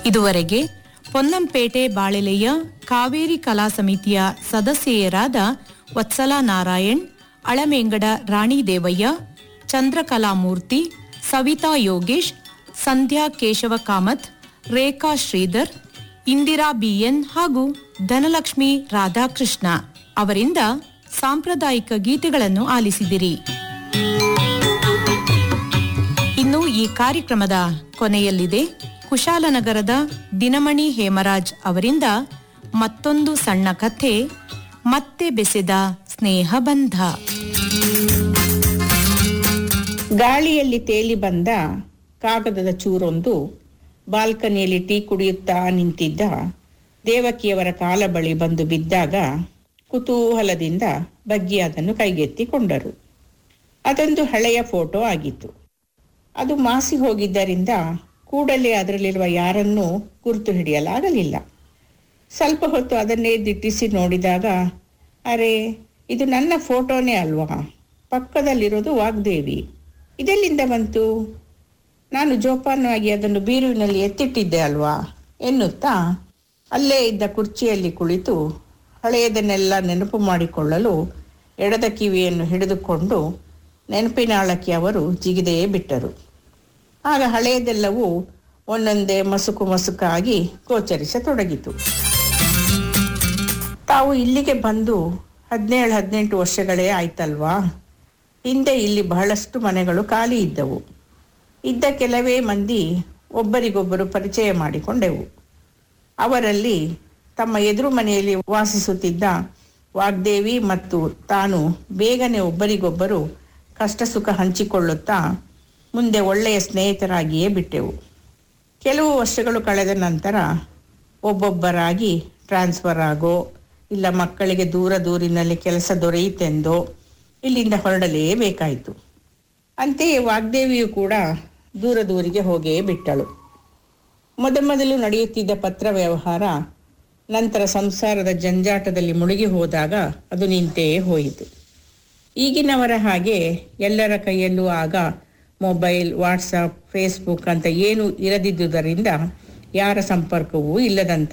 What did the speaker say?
ಇದುವರೆಗೆ ಪೊನ್ನಂಪೇಟೆ ಬಾಳೆಲೆಯ ಕಾವೇರಿ ಕಲಾ ಸಮಿತಿಯ ಸದಸ್ಯೆಯರಾದ ವತ್ಸಲ ನಾರಾಯಣ್ ಅಳಮೇಂಗಡ ರಾಣಿದೇವಯ್ಯ ಚಂದ್ರಕಲಾಮೂರ್ತಿ ಸವಿತಾ ಯೋಗೇಶ್ ಸಂಧ್ಯಾ ಕೇಶವ ಕಾಮತ್ ರೇಖಾ ಶ್ರೀಧರ್ ಇಂದಿರಾ ಬಿಎನ್ ಹಾಗೂ ಧನಲಕ್ಷ್ಮಿ ರಾಧಾಕೃಷ್ಣ ಅವರಿಂದ ಸಾಂಪ್ರದಾಯಿಕ ಗೀತೆಗಳನ್ನು ಆಲಿಸಿದಿರಿ ಇನ್ನು ಈ ಕಾರ್ಯಕ್ರಮದ ಕೊನೆಯಲ್ಲಿದೆ ಕುಶಾಲನಗರದ ದಿನಮಣಿ ಹೇಮರಾಜ್ ಅವರಿಂದ ಮತ್ತೊಂದು ಸಣ್ಣ ಕಥೆ ಮತ್ತೆ ಬೆಸೆದ ಸ್ನೇಹ ಬಂಧ ಗಾಳಿಯಲ್ಲಿ ತೇಲಿ ಬಂದ ಕಾಗದದ ಚೂರೊಂದು ಬಾಲ್ಕನಿಯಲ್ಲಿ ಟೀ ಕುಡಿಯುತ್ತಾ ನಿಂತಿದ್ದ ದೇವಕಿಯವರ ಕಾಲ ಬಳಿ ಬಂದು ಬಿದ್ದಾಗ ಕುತೂಹಲದಿಂದ ಬಗ್ಗಿ ಅದನ್ನು ಕೈಗೆತ್ತಿಕೊಂಡರು ಅದೊಂದು ಹಳೆಯ ಫೋಟೋ ಆಗಿತ್ತು ಅದು ಮಾಸಿ ಹೋಗಿದ್ದರಿಂದ ಕೂಡಲೇ ಅದರಲ್ಲಿರುವ ಯಾರನ್ನೂ ಗುರುತು ಹಿಡಿಯಲಾಗಲಿಲ್ಲ ಸ್ವಲ್ಪ ಹೊತ್ತು ಅದನ್ನೇ ದಿಟ್ಟಿಸಿ ನೋಡಿದಾಗ ಅರೆ ಇದು ನನ್ನ ಫೋಟೋನೇ ಅಲ್ವಾ ಪಕ್ಕದಲ್ಲಿರೋದು ವಾಗ್ದೇವಿ ಇದೆಲ್ಲಿಂದ ಬಂತು ನಾನು ಜೋಪಾನವಾಗಿ ಅದನ್ನು ಬೀರುವಿನಲ್ಲಿ ಎತ್ತಿಟ್ಟಿದ್ದೆ ಅಲ್ವಾ ಎನ್ನುತ್ತಾ ಅಲ್ಲೇ ಇದ್ದ ಕುರ್ಚಿಯಲ್ಲಿ ಕುಳಿತು ಹಳೆಯದನ್ನೆಲ್ಲ ನೆನಪು ಮಾಡಿಕೊಳ್ಳಲು ಎಡದ ಕಿವಿಯನ್ನು ಹಿಡಿದುಕೊಂಡು ನೆನಪಿನಾಳಕ್ಕೆ ಅವರು ಜಿಗಿದೇ ಬಿಟ್ಟರು ಆಗ ಹಳೆಯದೆಲ್ಲವೂ ಒಂದೊಂದೇ ಮಸುಕು ಮಸುಕಾಗಿ ಗೋಚರಿಸತೊಡಗಿತು ತಾವು ಇಲ್ಲಿಗೆ ಬಂದು ಹದಿನೇಳು ಹದಿನೆಂಟು ವರ್ಷಗಳೇ ಆಯ್ತಲ್ವಾ ಹಿಂದೆ ಇಲ್ಲಿ ಬಹಳಷ್ಟು ಮನೆಗಳು ಖಾಲಿ ಇದ್ದವು ಇದ್ದ ಕೆಲವೇ ಮಂದಿ ಒಬ್ಬರಿಗೊಬ್ಬರು ಪರಿಚಯ ಮಾಡಿಕೊಂಡೆವು ಅವರಲ್ಲಿ ತಮ್ಮ ಎದುರು ಮನೆಯಲ್ಲಿ ವಾಸಿಸುತ್ತಿದ್ದ ವಾಗ್ದೇವಿ ಮತ್ತು ತಾನು ಬೇಗನೆ ಒಬ್ಬರಿಗೊಬ್ಬರು ಕಷ್ಟ ಸುಖ ಹಂಚಿಕೊಳ್ಳುತ್ತಾ ಮುಂದೆ ಒಳ್ಳೆಯ ಸ್ನೇಹಿತರಾಗಿಯೇ ಬಿಟ್ಟೆವು ಕೆಲವು ವರ್ಷಗಳು ಕಳೆದ ನಂತರ ಒಬ್ಬೊಬ್ಬರಾಗಿ ಟ್ರಾನ್ಸ್ಫರ್ ಆಗೋ ಇಲ್ಲ ಮಕ್ಕಳಿಗೆ ದೂರ ದೂರಿನಲ್ಲಿ ಕೆಲಸ ದೊರೆಯಿತೆಂದೋ ಇಲ್ಲಿಂದ ಹೊರಡಲೇಬೇಕಾಯಿತು ಅಂತೆಯೇ ವಾಗ್ದೇವಿಯು ಕೂಡ ದೂರ ದೂರಿಗೆ ಹೋಗೇ ಬಿಟ್ಟಳು ಮೊದಮೊದಲು ನಡೆಯುತ್ತಿದ್ದ ಪತ್ರ ವ್ಯವಹಾರ ನಂತರ ಸಂಸಾರದ ಜಂಜಾಟದಲ್ಲಿ ಮುಳುಗಿ ಹೋದಾಗ ಅದು ನಿಂತೇ ಹೋಯಿತು ಈಗಿನವರ ಹಾಗೆ ಎಲ್ಲರ ಕೈಯಲ್ಲೂ ಆಗ ಮೊಬೈಲ್ ವಾಟ್ಸಪ್ ಫೇಸ್ಬುಕ್ ಅಂತ ಏನು ಇರದಿದ್ದುದರಿಂದ ಯಾರ ಸಂಪರ್ಕವೂ ಇಲ್ಲದಂತ